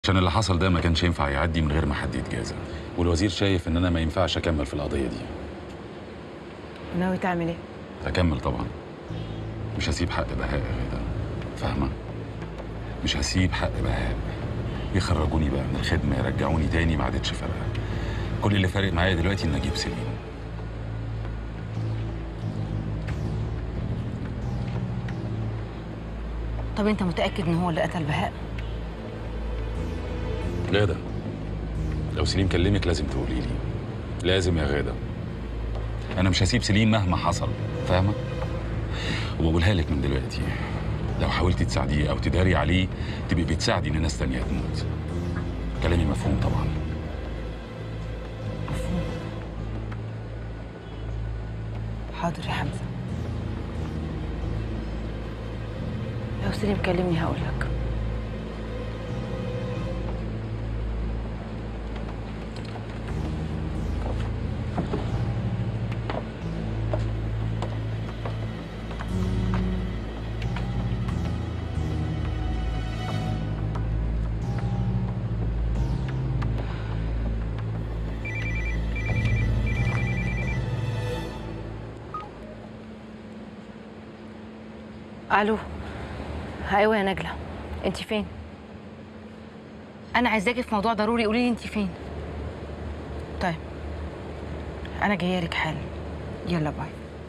عشان اللي حصل ده ما كانش ينفع يعدي من غير ما حد يتجازى والوزير شايف ان انا ما ينفعش اكمل في القضيه دي ناوي تعمل ايه؟ اكمل طبعا مش هسيب حق بهاء يا غدا فاهمه مش هسيب حق بهاء يخرجوني بقى من الخدمه يرجعوني تاني ما عادتش فارقه كل اللي فارق معايا دلوقتي ان اجيب سليم طب انت متاكد ان هو اللي قتل بهاء؟ غاده لو سليم كلمك لازم تقولي لي لازم يا غاده انا مش هسيب سليم مهما حصل فاهمه وبقولها لك من دلوقتي لو حاولتي تساعديه او تداري عليه تبقي بتساعدي ان ناس تانية تموت كلامي مفهوم طبعا مفهوم حاضر يا حمزه لو سليم كلمني هقول لك الو ايوه يا نجله انت فين انا عايزاكي في موضوع ضروري قولي لي انت فين طيب انا جايه لك حالا يلا باي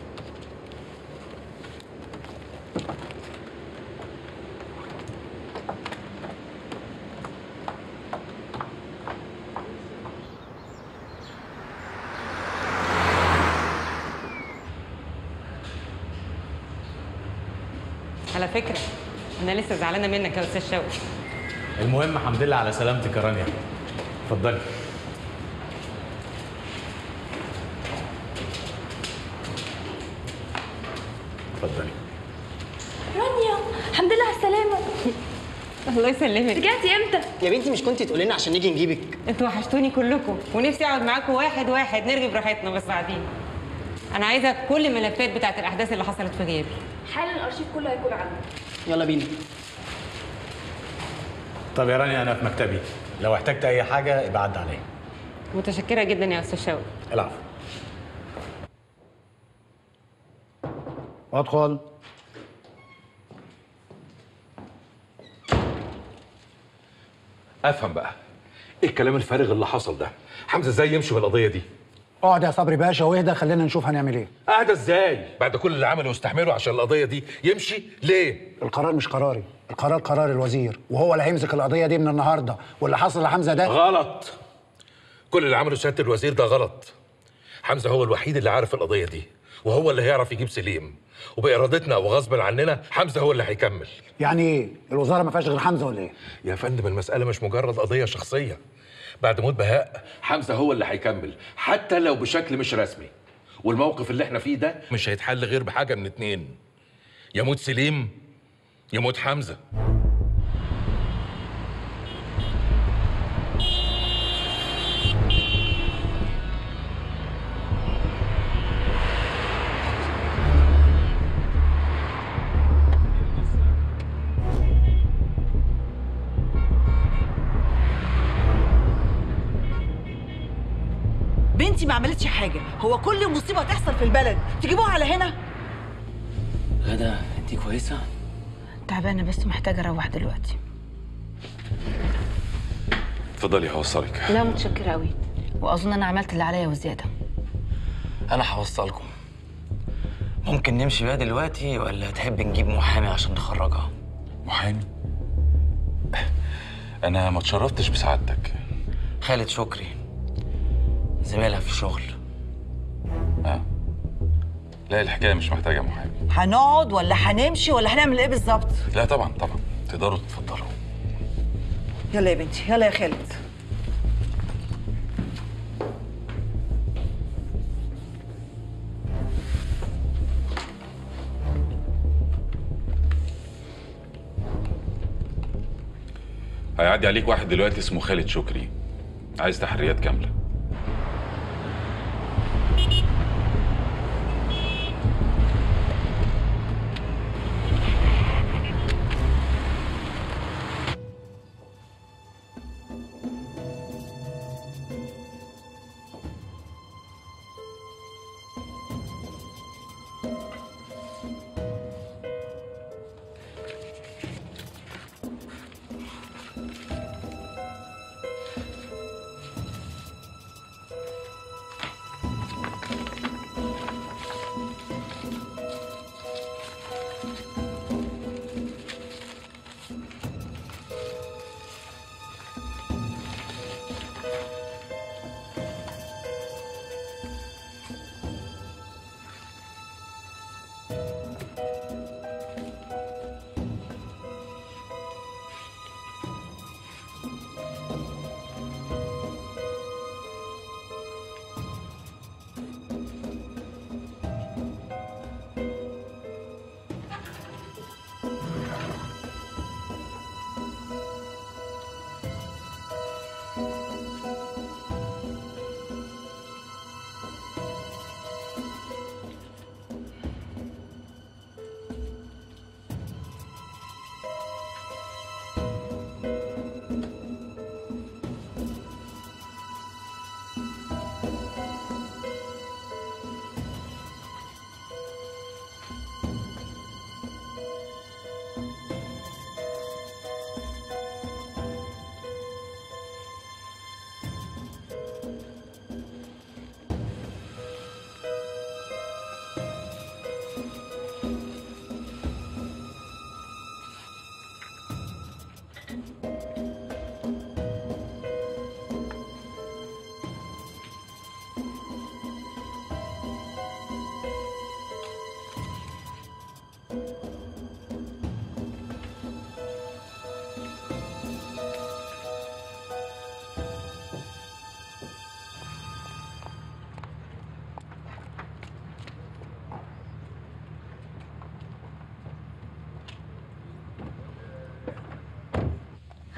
على فكرة أنا لسه زعلانة منك يا أستاذ شوقي المهم الحمد لله على سلامتك يا رانيا اتفضلي اتفضلي رانيا الحمد لله على السلامة الله يسلمك رجعتي امتى؟ يا بنتي مش كنتي تقولي لنا عشان نيجي نجيبك انتوا وحشتوني كلكم ونفسي اقعد معاكم واحد واحد نرغي براحتنا بس بعدين انا عايزه كل الملفات بتاعت الاحداث اللي حصلت في غيابي حالا الارشيف كله هيكون عندك يلا بينا طب يا رانيا انا في مكتبي لو احتجت اي حاجه ابقى عدى عليا متشكره جدا يا استاذ شوقي العفو ادخل افهم بقى ايه الكلام الفارغ اللي حصل ده حمزه ازاي يمشي بالقضيه دي اقعد يا صبري باشا واهدى خلينا نشوف هنعمل ايه قاعد ازاي بعد كل اللي عمله واستحمله عشان القضيه دي يمشي ليه القرار مش قراري القرار قرار الوزير وهو اللي هيمسك القضيه دي من النهارده واللي حصل لحمزه ده غلط كل اللي عمله سياده الوزير ده غلط حمزه هو الوحيد اللي عارف القضيه دي وهو اللي هيعرف يجيب سليم وبارادتنا وغصبا عننا حمزه هو اللي هيكمل يعني ايه الوزاره ما فيهاش غير حمزه ولا ايه يا فندم المساله مش مجرد قضيه شخصيه بعد موت بهاء حمزه هو اللي هيكمل حتى لو بشكل مش رسمي والموقف اللي احنا فيه ده مش هيتحل غير بحاجه من اتنين يموت سليم يموت حمزه بنتي ما عملتش حاجه هو كل مصيبه تحصل في البلد تجيبوها على هنا غدا انت كويسه تعبانه بس محتاجه اروح دلوقتي اتفضلي هوصلك لا متشكره قوي واظن انا عملت اللي عليا وزياده انا هوصلكم ممكن نمشي بقى دلوقتي ولا تحب نجيب محامي عشان نخرجها محامي انا ما اتشرفتش بسعادتك خالد شكري زميلها في الشغل اه لا الحكايه مش محتاجه محامي هنقعد ولا هنمشي ولا هنعمل ايه بالظبط لا طبعا طبعا تقدروا تتفضلوا يلا يا بنتي يلا يا خالد هيعدي عليك واحد دلوقتي اسمه خالد شكري عايز تحريات كامله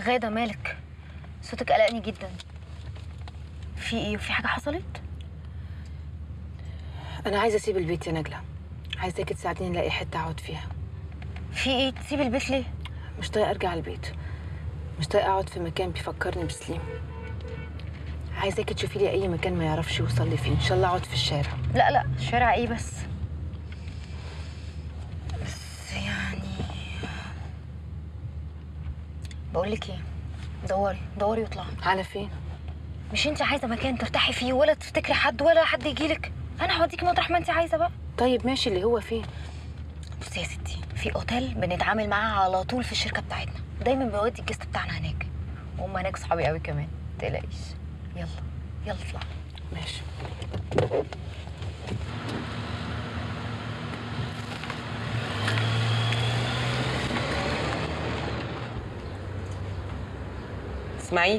غادة مالك صوتك قلقني جدا في ايه وفي حاجة حصلت؟ انا عايزه اسيب البيت يا نجله عايزاكي تساعديني نلاقي حته اقعد فيها في ايه تسيب البيت ليه؟ مش طايقه ارجع البيت مش طايقه اقعد في مكان بيفكرني بسليم عايزاكي تشوفي لي اي مكان ما يعرفش يوصل لي فيه ان شاء الله اقعد في الشارع لا لا شارع ايه بس بس يعني بقول لك ايه دوري دوري واطلعي على فين مش انت عايزه مكان ترتاحي فيه ولا تفتكري حد ولا حد يجيلك انا هوديكي مطرح ما انت عايزه بقى طيب ماشي اللي هو فين بصي يا ستي في اوتيل بنتعامل معاه على طول في الشركه بتاعتنا دايما بيودي الجست بتاعنا هناك وهم هناك صحابي قوي كمان متقلقيش يلا يلا اطلع ماشي اسماعيل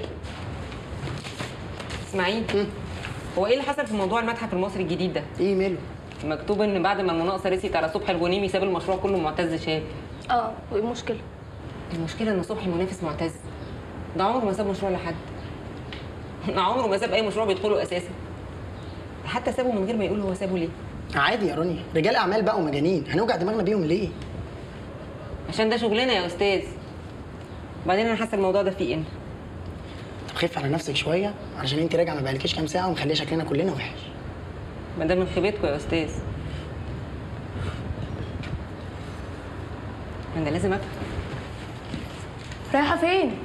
اسماعيل هو ايه اللي حصل في موضوع المتحف المصري الجديد ده؟ ايه ماله؟ مكتوب ان بعد ما المناقصه رسيت على صبحي الغنيمي ساب المشروع كله معتز شاب اه وايه المشكله المشكله ان صبحي منافس معتز ده عمره ما ساب مشروع لحد ده عمره ما ساب اي مشروع بيدخله اساسا ده حتى سابه من غير ما يقول هو سابه ليه عادي يا رانيا رجال اعمال بقى ومجانين هنوجع دماغنا بيهم ليه؟ عشان ده شغلنا يا استاذ بعدين انا حاسه الموضوع ده فيه ان طب خف على نفسك شويه علشان انت راجعه ما بقالكيش كام ساعه ومخليه شكلنا كلنا وحش ما ده من خيبتكم يا استاذ انا لازم افهم رايحه فين